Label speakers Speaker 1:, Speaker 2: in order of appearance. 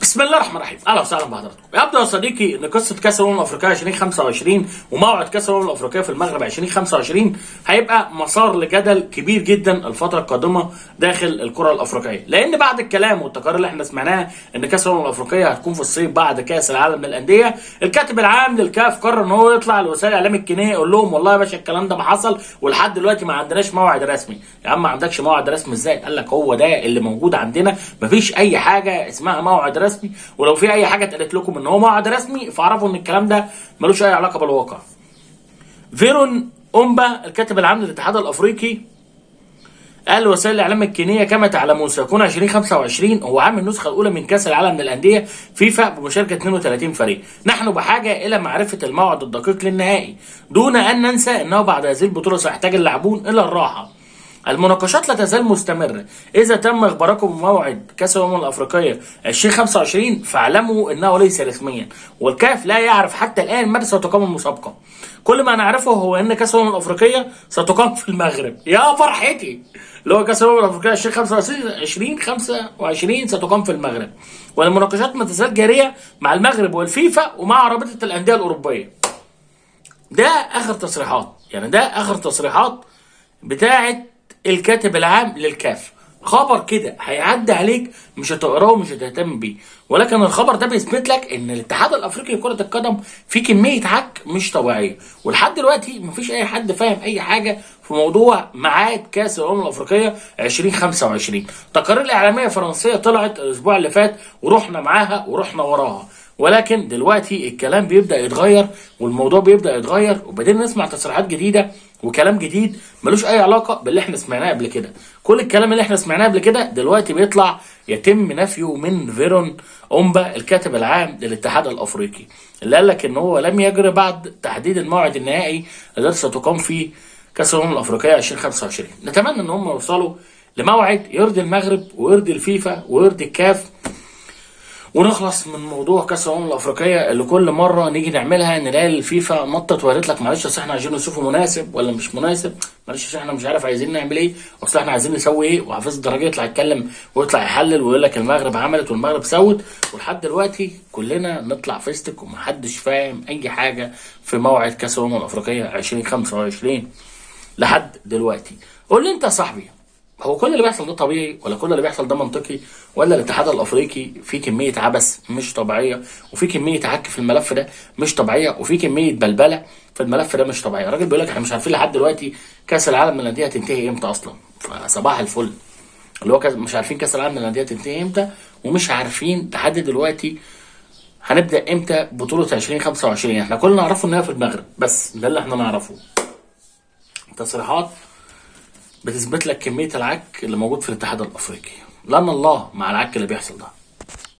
Speaker 1: بسم الله الرحمن الرحيم اهلا وسهلا بحضراتكم يبدو يا صديقي ان قصه كاس الامم الافريقيه 2025 وموعد كاس الامم الافريقيه في المغرب 2025 هيبقى مسار لجدل كبير جدا الفتره القادمه داخل الكره الافريقيه لان بعد الكلام والتقارير اللي احنا سمعناها ان كاس الامم الافريقيه هتكون في الصيف بعد كاس العالم للانديه الكاتب العام للكاف قرر ان هو يطلع لوسائل الاعلام الكينيه يقول لهم والله يا باشا الكلام ده ما حصل ولحد دلوقتي ما عندناش موعد رسمي يا عم ما عندكش موعد رسمي ازاي قال لك هو ده اللي موجود عندنا مفيش اي حاجه اسمها موعد رسمي ولو في اي حاجه اتقالت لكم ان هو موعد رسمي فاعرفوا ان الكلام ده ملوش اي علاقه بالواقع فيرون اومبا الكاتب العام للاتحاد الافريقي قال وسائل الاعلام الكينيه كما تعلمون سيكون 2025 هو عام النسخه الاولى من كاس العالم للانديه فيفا بمشاركه 32 فريق نحن بحاجه الى معرفه الموعد الدقيق للنهائي دون ان ننسى انه بعد هذه البطوله سيحتاج اللاعبون الى الراحه المناقشات لا تزال مستمرة إذا تم إخباركم بموعد كأس الأمم الأفريقية 2025 فاعلموا أنه ليس رسميا والكاف لا يعرف حتى الآن متى ستقام المسابقة كل ما نعرفه هو أن كأس الأمم الأفريقية ستقام في المغرب يا فرحتي اللي هو كأس الأمم الأفريقية 2025 2025 ستقام في المغرب والمناقشات ما تزال جارية مع المغرب والفيفا ومع رابطة الأندية الأوروبية ده آخر تصريحات يعني ده آخر تصريحات بتاعت الكاتب العام للكاف خبر كده هيعدي عليك مش هتقراه ومش هتهتم بيه ولكن الخبر ده بيثبت لك ان الاتحاد الافريقي لكره القدم فيه كميه عك مش طبيعيه ولحد دلوقتي مفيش اي حد فاهم اي حاجه في موضوع ميعاد كاس الامم الافريقيه 2025 تقارير اعلاميه فرنسيه طلعت الاسبوع اللي فات ورحنا معاها ورحنا وراها ولكن دلوقتي الكلام بيبدا يتغير والموضوع بيبدا يتغير وبدينا نسمع تصريحات جديده وكلام جديد ملوش اي علاقه باللي احنا سمعناه قبل كده كل الكلام اللي احنا سمعناه قبل كده دلوقتي بيطلع يتم نفيه من فيرون اومبا الكاتب العام للاتحاد الافريقي اللي قال لك ان هو لم يجري بعد تحديد الموعد النهائي الذي ستقام فيه كاس الامم الافريقيه 2025 نتمنى ان هم يوصلوا لموعد يرضي المغرب ويرضي الفيفا ويرضي الكاف ونخلص من موضوع كاس الامم الافريقيه اللي كل مره نيجي نعملها نلاقي الفيفا نطت وقالت لك معلش اصل احنا عايزين نشوفه مناسب ولا مش مناسب معلش اصل احنا مش عارف عايزين نعمل ايه اصل احنا عايزين نسوي ايه وحفيظ الدرجه يطلع يتكلم ويطلع يحلل ويقول لك المغرب عملت والمغرب سوت ولحد دلوقتي كلنا نطلع فيستك ومحدش فاهم اي حاجه في موعد كاس الامم الافريقيه 2025 لحد دلوقتي قول لي انت يا صاحبي هو كل اللي بيحصل ده طبيعي ولا كل اللي بيحصل ده منطقي ولا الاتحاد الافريقي فيه كميه عبث مش طبيعيه وفي كميه عك في الملف ده مش طبيعيه وفي كميه بلبله في الملف ده مش طبيعيه الراجل بيقول لك احنا مش عارفين لحد دلوقتي كاس العالم للانديه هتنتهي امتى اصلا فصباح الفل اللي هو مش عارفين كاس العالم للانديه هتنتهي امتى ومش عارفين لحد دلوقتي هنبدا امتى بطوله 2025 احنا كلنا نعرفه انها في المغرب بس ده اللي احنا نعرفه تصريحات بتثبت لك كميه العك اللي موجود في الاتحاد الافريقي لان الله مع العك اللي بيحصل ده